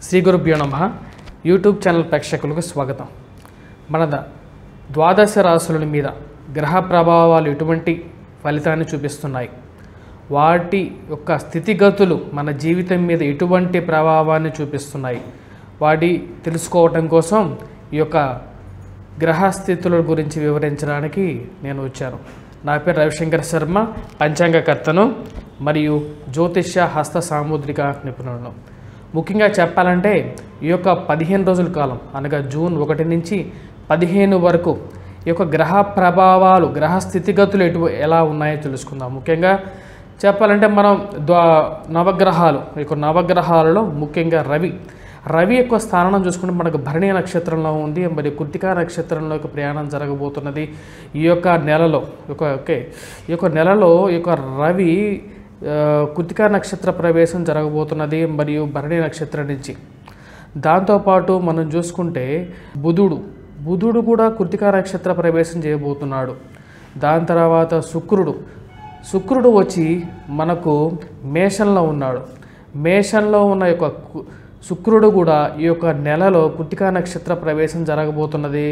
శ్రీ గురుభ్యో నమ YouTube channel ప్రేక్షకులకు స్వాగతం మన ద- ద్వాదశ రాశుల మీద గ్రహ ప్రభావాలు ఎటువంటి ఫలితాన్ని చూపిస్తున్నాయి వాటి యొక్క స్థితిగతులు మన జీవితం మీద ఎటువంటి ప్రభావాన్ని చూపిస్తున్నాయి వాటి తెలుసుకోవటం కోసం ఈ యొక్క గ్రహస్థితుల గురించి వివరించడానికి నేను వచ్చాను నా పేరు రవిశంకర్ శర్మ పంచాంగకర్తను మరియు జ్యోతిష్య హస్త సాముద్రిక నిపుణులను ముఖ్యంగా చెప్పాలంటే ఈ యొక్క పదిహేను రోజుల కాలం అనగా జూన్ ఒకటి నుంచి పదిహేను వరకు ఈ యొక్క గ్రహ ప్రభావాలు గ్రహ స్థితిగతులు ఎటు ఎలా ఉన్నాయో తెలుసుకుందాం ముఖ్యంగా చెప్పాలంటే మనం ద్వా నవగ్రహాలు ఈ యొక్క నవగ్రహాలలో ముఖ్యంగా రవి రవి యొక్క స్థానం చూసుకుంటే మనకు భరణి నక్షత్రంలో ఉంది మరి కృతికా నక్షత్రంలోకి ప్రయాణం జరగబోతున్నది ఈ యొక్క నెలలో ఒక ఓకే ఈ యొక్క నెలలో ఈ యొక్క రవి ఆ, కృతికా నక్షత్ర ప్రవేశం జరగబోతున్నది మరియు భరణి నక్షత్రం నుంచి దాంతోపాటు మనం చూసుకుంటే బుధుడు బుధుడు కూడా కృతికా నక్షత్ర ప్రవేశం చేయబోతున్నాడు దాని తర్వాత శుక్రుడు శుక్రుడు వచ్చి మనకు మేషంలో ఉన్నాడు మేషంలో ఉన్న యొక్క కు- శుక్రుడు కూడా ఈ యొక్క నెలలో కృతికా నక్షత్ర ప్రవేశం జరగబోతున్నది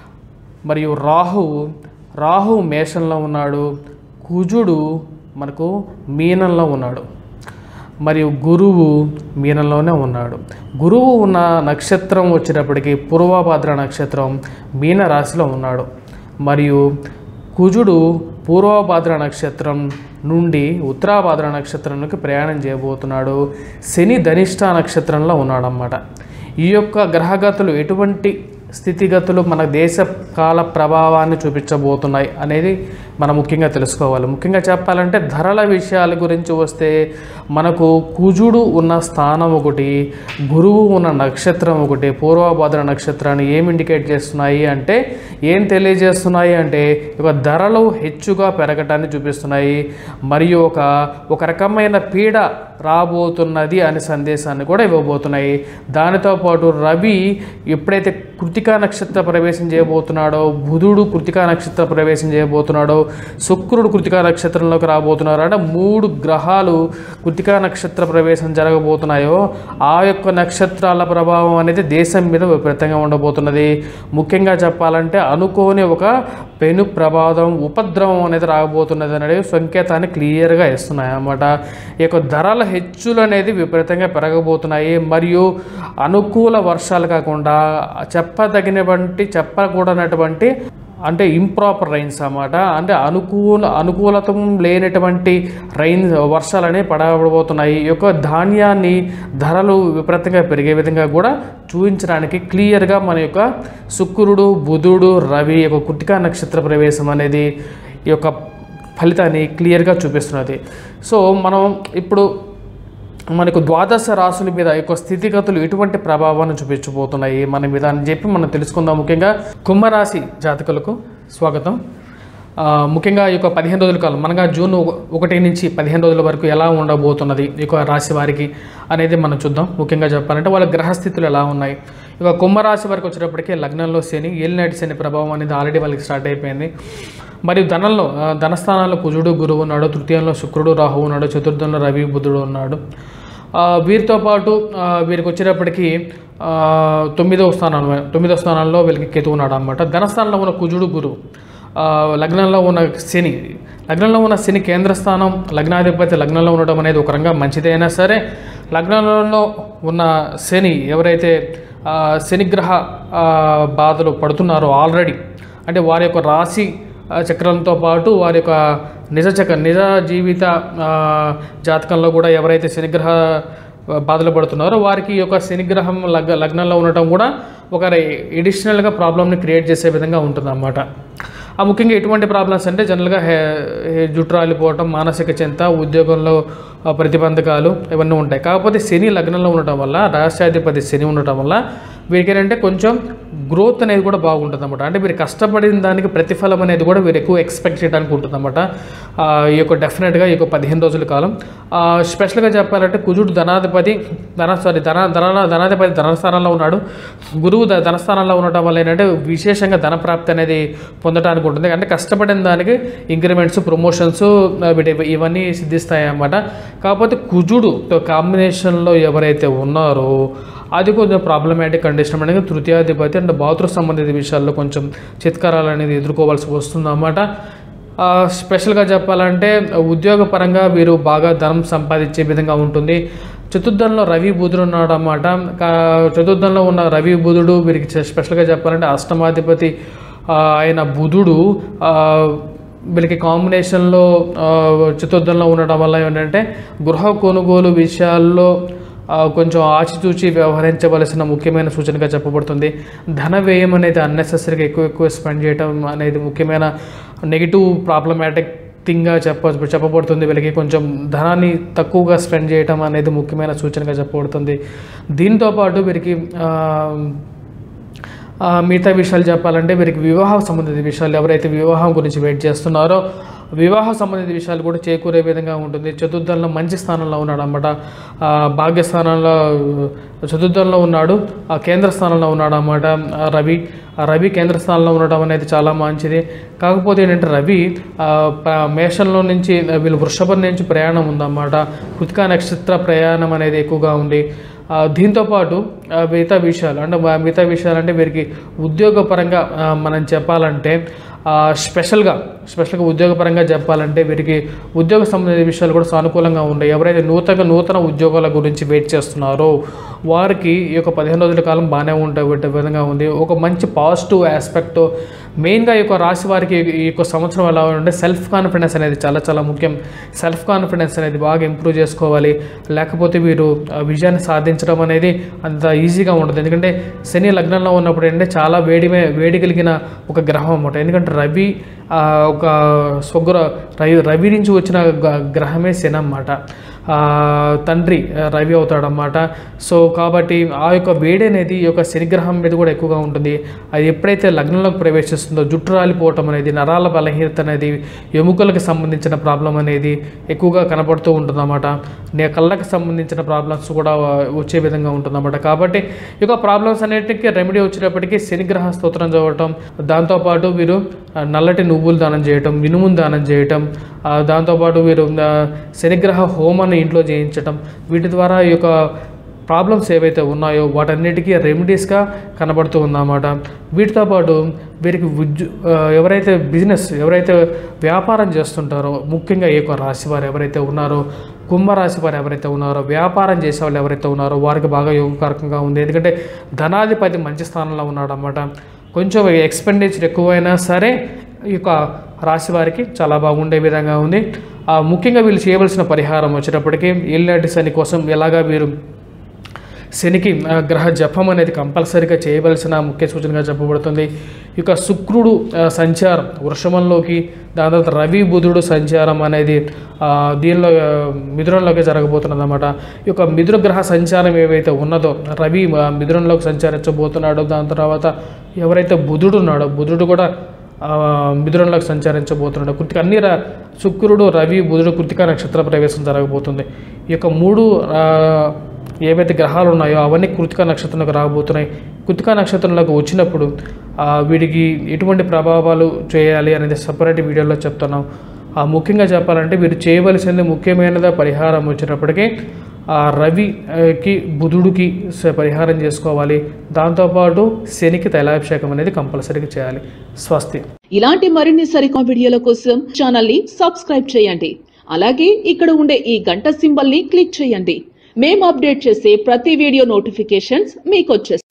మరియు రాహువు రాహు మేషంలో ఉన్నాడు కుజుడు మనకు మీనంలో ఉన్నాడు మరియు గురువు మీనంలోనే ఉన్నాడు గురువు ఉన్న నక్షత్రం వచ్చేటప్పటికి పూర్వభద్ర నక్షత్రం మీన రాశిలో ఉన్నాడు మరియు కుజుడు పూర్వభద్ర నక్షత్రం నుండి ఉత్తరాభద్ర నక్షత్రంలోకి ప్రయాణం చేయబోతున్నాడు శని ధనిష్ట నక్షత్రంలో ఉన్నాడన్నమాట ఈ యొక్క గ్రహగతులు ఎటువంటి స్థితిగతులు మన దేశ కాల ప్రభావాన్ని చూపించబోతున్నాయి అనేది మనం ముఖ్యంగా తెలుసుకోవాలి ముఖ్యంగా చెప్పాలంటే ధరల విషయాల గురించి వస్తే మనకు కుజుడు ఉన్న స్థానం ఒకటి గురువు ఉన్న నక్షత్రం ఒకటి పూర్వభద్ర నక్షత్రాన్ని ఏం ఇండికేట్ చేస్తున్నాయి అంటే ఏం తెలియజేస్తున్నాయి అంటే ఒక ధరలు హెచ్చుగా పెరగటాన్ని చూపిస్తున్నాయి మరియు ఒక ఒక రకమైన పీడ రాబోతున్నది అనే సందేశాన్ని కూడా ఇవ్వబోతున్నాయి దానితో పాటు రవి ఎప్పుడైతే కృతికా నక్షత్ర ప్రవేశం చేయబోతున్నాడో బుధుడు కృతికా నక్షత్ర ప్రవేశం చేయబోతున్నాడో శుక్రుడు కృతికా నక్షత్రంలోకి రాబోతున్నారు అంటే మూడు గ్రహాలు కృతికా నక్షత్ర ప్రవేశం జరగబోతున్నాయో ఆ యొక్క నక్షత్రాల ప్రభావం అనేది దేశం మీద విపరీతంగా ఉండబోతున్నది ముఖ్యంగా చెప్పాలంటే అనుకోని ఒక పెను ప్రమాదం ఉపద్రవం అనేది రాబోతున్నది అనేది సంకేతాన్ని క్లియర్గా ఇస్తున్నాయి అన్నమాట ఈ యొక్క ధరల హెచ్చులు అనేది విపరీతంగా పెరగబోతున్నాయి మరియు అనుకూల వర్షాలు కాకుండా చెప్పదగినటువంటి చెప్పకూడనటువంటి అంటే ఇంప్రాపర్ రైన్స్ అన్నమాట అంటే అనుకూల అనుకూలతం లేనటువంటి రైన్ వర్షాలనే పడబోతున్నాయి ఈ యొక్క ధాన్యాన్ని ధరలు విపరీతంగా పెరిగే విధంగా కూడా చూపించడానికి క్లియర్గా మన యొక్క శుక్రుడు బుధుడు రవి యొక్క కుటికా నక్షత్ర ప్రవేశం అనేది ఈ యొక్క ఫలితాన్ని క్లియర్గా చూపిస్తున్నది సో మనం ఇప్పుడు మనకు ద్వాదశ రాశుల మీద ఈ యొక్క స్థితిగతులు ఎటువంటి ప్రభావాన్ని చూపించబోతున్నాయి మన మీద అని చెప్పి మనం తెలుసుకుందాం ముఖ్యంగా కుంభరాశి జాతకులకు స్వాగతం ఆ, ముఖ్యంగా ఈ యొక్క పదిహేను రోజుల కాలం మనగా జూన్ ఒక- ఒకటి నుంచి పదిహేను రోజుల వరకు ఎలా ఉండబోతున్నది ఈ యొక్క రాశి వారికి అనేది మనం చూద్దాం ముఖ్యంగా చెప్పాలంటే వాళ్ళ గ్రహస్థితులు ఎలా ఉన్నాయి ఇక కుంభరాశి వరకు వచ్చేటప్పటికి లగ్నంలో శని ఏలినాటి శని ప్రభావం అనేది ఆల్రెడీ వాళ్ళకి స్టార్ట్ అయిపోయింది మరియు ధనంలో ఆ, ధనస్థానాల్లో కుజుడు గురువు ఉన్నాడు తృతీయంలో శుక్రుడు రాహువు ఉన్నాడు చతుర్థంలో రవి బుధుడు ఉన్నాడు ఆ, వీరితో పాటు ఆ, వీరికి వచ్చేటప్పటికి ఆ, తొమ్మిదవ స్థానం తొమ్మిదవ స్థానంలో వీళ్ళకి కేతు ఉన్నాడు అనమాట ధనస్థానంలో ఉన్న కుజుడు గురువు ఆ, లగ్నంలో ఉన్న శని లగ్నంలో ఉన్న శని కేంద్ర స్థానం లగ్నాధిపతి లగ్నంలో ఉండడం అనేది ఒక రంగా మంచిదైనా సరే లగ్నంలో ఉన్న శని ఎవరైతే ఆ, శనిగ్రహ ఆ, బాధలు పడుతున్నారో ఆల్రెడీ అంటే వారి యొక్క రాశి ఆ, చక్రంతో పాటు వారి యొక్క నిజ చక్ర నిజ జీవిత ఆ, జాతకంలో కూడా ఎవరైతే శనిగ్రహ బాధలు పడుతున్నారో వారికి ఈ యొక్క శనిగ్రహం లగ్ లగ్నంలో ఉండటం కూడా ఒక ఎడిషనల్గా ప్రాబ్లమ్ని క్రియేట్ చేసే విధంగా ఉంటుందన్నమాట ఆ ముఖ్యంగా ఎటువంటి ప్రాబ్లమ్స్ అంటే జనరల్గా హే హే- జుట్టు రాలిపోవటం మానసిక చింత ఉద్యోగంలో ఆ, ప్రతిబంధకాలు ఇవన్నీ ఉంటాయి కాకపోతే శని లగ్నంలో ఉండటం వల్ల రాష్ట్రాధిపతి శని ఉండటం వల్ల వీరికి ఏంటంటే కొంచెం గ్రోత్ అనేది కూడా బాగుంటుంది అనమాట అంటే వీరు కష్టపడిన దానికి ప్రతిఫలం అనేది కూడా వీరు ఎక్కువ ఎక్స్పెక్ట్ చేయడానికి ఉంటుంది అనమాట ఈ యొక్క డెఫినెట్గా ఈ యొక్క పదిహేను రోజుల కాలం ఆ, స్పెషల్గా చెప్పాలంటే కుజుడు ధనాధిపతి ధన సారీ ధన ధన ధనాధిపతి ధనస్థానంలో ఉన్నాడు గురువు ధ- ధనస్థానంలో ఉండటం వల్ల ఏంటంటే విశేషంగా ధన ప్రాప్తి అనేది పొందడానికి ఉంటుంది అంటే కష్టపడిన దానికి ఇంక్రిమెంట్స్ ప్రమోషన్స్ వీటి ఇవన్నీ సిద్ధిస్తాయి అన్నమాట కాకపోతే కుజుడు కాంబినేషన్లో ఎవరైతే ఉన్నారో అది కొంచెం ప్రాబ్లమాటిక్ కండిషన్ అనేది తృతీయాధిపతి అండ్ బాత్రూమ్ సంబంధిత విషయాల్లో కొంచెం చిత్కారాలు అనేది ఎదుర్కోవాల్సి వస్తుందన్నమాట ఆ, స్పెషల్గా చెప్పాలంటే ఉద్యోగపరంగా వీరు బాగా ధనం సంపాదించే విధంగా ఉంటుంది చతుర్థంలో రవి బుధుడు ఉన్నాడు అన్నమాట కా- చతుర్థంలో ఉన్న రవి బుధుడు వీరికి చె- స్పెషల్గా చెప్పాలంటే అష్టమాధిపతి ఆ, అయిన బుధుడు ఆ, వీళ్ళకి కాంబినేషన్లో ఆ, చతుర్థంలో ఉండడం వల్ల ఏంటంటే గృహ కొనుగోలు విషయాల్లో ఆ, కొంచెం ఆచితూచి వ్యవహరించవలసిన ముఖ్యమైన సూచనగా చెప్పబడుతుంది ధన వ్యయం అనేది అన్నెసెసరీగా ఎక్కువ ఎక్కువ స్పెండ్ చేయడం అనేది ముఖ్యమైన నెగిటివ్ ప్రాబ్లమాటిక్ థింగ్గా చెప్ప చెప్పబడుతుంది వీళ్ళకి కొంచెం ధనాన్ని తక్కువగా స్పెండ్ చేయడం అనేది ముఖ్యమైన సూచనగా చెప్పబడుతుంది దీంతోపాటు వీరికి ఆ, ఆ, మిగతా విషయాలు చెప్పాలంటే వీరికి వివాహ సంబంధిత విషయాలు ఎవరైతే వివాహం గురించి వెయిట్ చేస్తున్నారో వివాహ సంబంధిత విషయాలు కూడా చేకూరే విధంగా ఉంటుంది చతుర్థంలో మంచి స్థానంలో ఉన్నాడు అనమాట భాగ్యస్థానంలో చతుర్థంలో ఉన్నాడు ఆ కేంద్ర స్థానంలో ఉన్నాడు అన్నమాట ఆ రవి ఆ రవి కేంద్ర స్థానంలో ఉండడం అనేది చాలా మంచిది కాకపోతే ఏంటంటే రవి ఆ, ప- మేషంలో నుంచి వీళ్ళు వృషభం నుంచి ప్రయాణం ఉందన్నమాట కృతికా నక్షత్ర ప్రయాణం అనేది ఎక్కువగా ఉంది ఆ, దీంతోపాటు ఆ, మిగతా విషయాలు అంటే వా- మిగతా విషయాలు అంటే వీరికి ఉద్యోగపరంగా ఆ, మనం చెప్పాలంటే ఆ, స్పెషల్గా స్పెషల్గా ఉద్యోగపరంగా చెప్పాలంటే వీరికి ఉద్యోగ సంబంధించిన విషయాలు కూడా సానుకూలంగా ఉన్నాయి ఎవరైతే నూతన నూతన ఉద్యోగాల గురించి వెయిట్ చేస్తున్నారో వారికి ఈ యొక్క పదిహేను రోజుల కాలం బాగానే ఉండే విధంగా ఉంది ఒక మంచి పాజిటివ్ ఆస్పెక్ట్ మెయిన్గా ఈ యొక్క రాశి వారికి ఈ యొక్క సంవత్సరం ఎలా ఉంటే సెల్ఫ్ కాన్ఫిడెన్స్ అనేది చాలా చాలా ముఖ్యం సెల్ఫ్ కాన్ఫిడెన్స్ అనేది బాగా ఇంప్రూవ్ చేసుకోవాలి లేకపోతే వీరు ఆ, విజయాన్ని సాధించడం అనేది అంత ఈజీగా ఉండదు ఎందుకంటే శని లగ్నంలో ఉన్నప్పుడు ఏంటంటే చాలా వేడి వేడి కలిగిన ఒక గ్రహం అన్నమాట ఎందుకంటే రవి ఆ, ఒక స్వగ్ర రవి రవి నుంచి వచ్చిన గ- గ్రహమే శని అన్నమాట ఆ, తండ్రి ఆ, రవి అవుతాడన్నమాట సో కాబట్టి ఆ యొక్క వేడి అనేది ఈ యొక్క శనిగ్రహం మీద కూడా ఎక్కువగా ఉంటుంది అది ఎప్పుడైతే లగ్నంలోకి ప్రవేశిస్తుందో జుట్టు రాలిపోవటం అనేది నరాల బలహీనత అనేది ఎముకలకు సంబంధించిన ప్రాబ్లం అనేది ఎక్కువగా కనపడుతూ ఉంటుందన్నమాట నే కళ్ళకి సంబంధించిన ప్రాబ్లమ్స్ కూడా వచ్చే విధంగా ఉంటుందన్నమాట కాబట్టి ఈ యొక్క ప్రాబ్లమ్స్ అన్నిటికీ రెమెడీ వచ్చేటప్పటికి శనిగ్రహ స్తోత్రం చదవటం దాంతోపాటు వీరు ఆ, నల్లటి నువ్వులు దానం చేయటం ఇనుమును దానం చేయటం ఆ, దాంతోపాటు వీరు ఆ, శనిగ్రహ హోమాన్ని ఇంట్లో చేయించటం వీటి ద్వారా ఈ యొక్క ప్రాబ్లమ్స్ ఏవైతే ఉన్నాయో వాటన్నిటికీ రెమెడీస్గా కనబడుతూ ఉందన్నమాట వీటితో పాటు వీరికి ఉద్యో ఆ, ఎవరైతే బిజినెస్ ఎవరైతే వ్యాపారం చేస్తుంటారో ముఖ్యంగా ఏ యొక్క రాశి వారు ఎవరైతే ఉన్నారో కుంభరాశి వారు ఎవరైతే ఉన్నారో వ్యాపారం చేసే వాళ్ళు ఎవరైతే ఉన్నారో వారికి బాగా యోగకారకంగా ఉంది ఎందుకంటే ధనాధిపతి మంచి స్థానంలో ఉన్నాడు అన్నమాట కొంచెం ఎక్స్పెండిచర్ ఎక్కువైనా సరే ఈ యొక్క రాశి వారికి చాలా బాగుండే విధంగా ఉంది ఆ, ముఖ్యంగా వీళ్ళు చేయవలసిన పరిహారం వచ్చేటప్పటికి ఏలినాటి శని కోసం ఎలాగా వీరు శనికి ఆ, గ్రహ జపం అనేది కంపల్సరీగా చేయవలసిన ముఖ్య సూచనగా చెప్పబడుతుంది ఇక శుక్రుడు ఆ, సంచారం వృషభంలోకి దాని తర్వాత రవి బుధుడు సంచారం అనేది ఆ, దీనిలో ఆ, మిథునంలోకి జరగబోతున్నది అనమాట ఈ యొక్క మిథున గ్రహ సంచారం ఏవైతే ఉన్నదో రవి ఆ, మిథునంలోకి సంచరించబోతున్నాడో దాని తర్వాత ఎవరైతే బుధుడు ఉన్నాడో బుధుడు కూడా ఆ, మిథునంలోకి సంచరించబోతున్నాడు కృతిక అన్ని ర- శుక్రుడు రవి బుధుడు కృతిక నక్షత్ర ప్రవేశం జరగబోతుంది ఈ యొక్క మూడు ఆ, ఏవైతే గ్రహాలు ఉన్నాయో అవన్నీ కృతిక నక్షత్రంలోకి రాబోతున్నాయి కృతిక నక్షత్రంలోకి వచ్చినప్పుడు ఆ, వీటికి ఎటువంటి ప్రభావాలు చేయాలి అనేది సపరేట్ వీడియోలో చెప్తున్నాం ఆ, ముఖ్యంగా చెప్పాలంటే వీరు చేయవలసింది ముఖ్యమైనది పరిహారం వచ్చేటప్పటికి ఆ రవికి బుధుడికి స- పరిహారం చేసుకోవాలి దాంతోపాటు శనికి తైలాభిషేకం అనేది కంపల్సరీగా చేయాలి స్వస్తి ఇలాంటి మరిన్ని సరికొత్త వీడియోల కోసం ఛానల్ ని సబ్స్క్రైబ్ చేయండి అలాగే ఇక్కడ ఉండే ఈ గంట సింబల్ ని క్లిక్ చేయండి మేము అప్డేట్ చేసే ప్రతి వీడియో నోటిఫికేషన్స్ మీకు వచ్చేస్తాయి